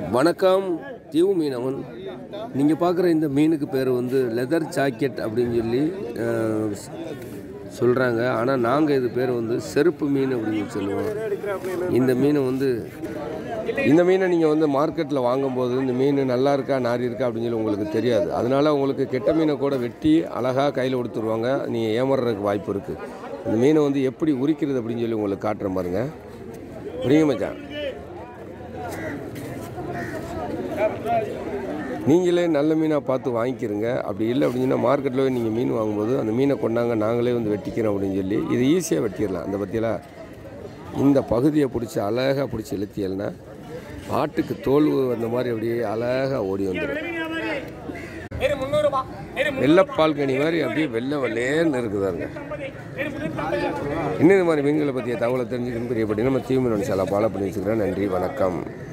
வணக்கம் தீவு மீனவன் நீங்கள் பார்க்குற இந்த மீனுக்கு பேர் வந்து லெதர் ஜாக்கெட் அப்படின்னு சொல்லி சொல்கிறாங்க ஆனால் நாங்கள் இது பேர் வந்து செருப்பு மீன் அப்படின்னு சொல்லுவோம் இந்த மீனை வந்து இந்த மீனை நீங்கள் வந்து மார்க்கெட்டில் வாங்கும்போது இந்த மீன் நல்லா இருக்கா நாரி இருக்கா அப்படின்னு சொல்லி உங்களுக்கு தெரியாது அதனால உங்களுக்கு கெட்ட மீனை கூட வெட்டி அழகாக கையில் கொடுத்துருவாங்க நீங்கள் ஏமாறுறதுக்கு வாய்ப்பு இருக்குது இந்த மீனை வந்து எப்படி உரிக்கிறது அப்படின்னு சொல்லி உங்களுக்கு காட்டுறேன் பாருங்க புரியுங்க மச்சான் நீங்களே நல்ல மீனாக பார்த்து வாங்கிக்கிறங்க அப்படி இல்லை அப்படின்னா மார்க்கெட்டில் போய் நீங்கள் மீன் வாங்கும்போது அந்த மீனை கொண்டாங்க நாங்களே வந்து வெட்டிக்கிறோம் அப்படின்னு சொல்லி இது ஈஸியாக வெட்டிடலாம் அந்த பற்றியெல்லாம் இந்த பகுதியை பிடிச்சி அழகாக பிடிச்சி இழுத்தியல்னா ஆட்டுக்கு தோல் அந்த மாதிரி அப்படியே அழகாக ஓடி வந்துடும் வெள்ளைப்பால் கனி மாதிரி அப்படியே வெள்ளை வெள்ளையன்னு இருக்குதாருங்க இன்னும் இது மாதிரி மீன்களை பற்றிய தகவலை தெரிஞ்சுக்கணும் பெரியப்படி நம்ம தீவிர சாலா ஃபாலோ பண்ணி வச்சுக்கிறேன் நன்றி வணக்கம்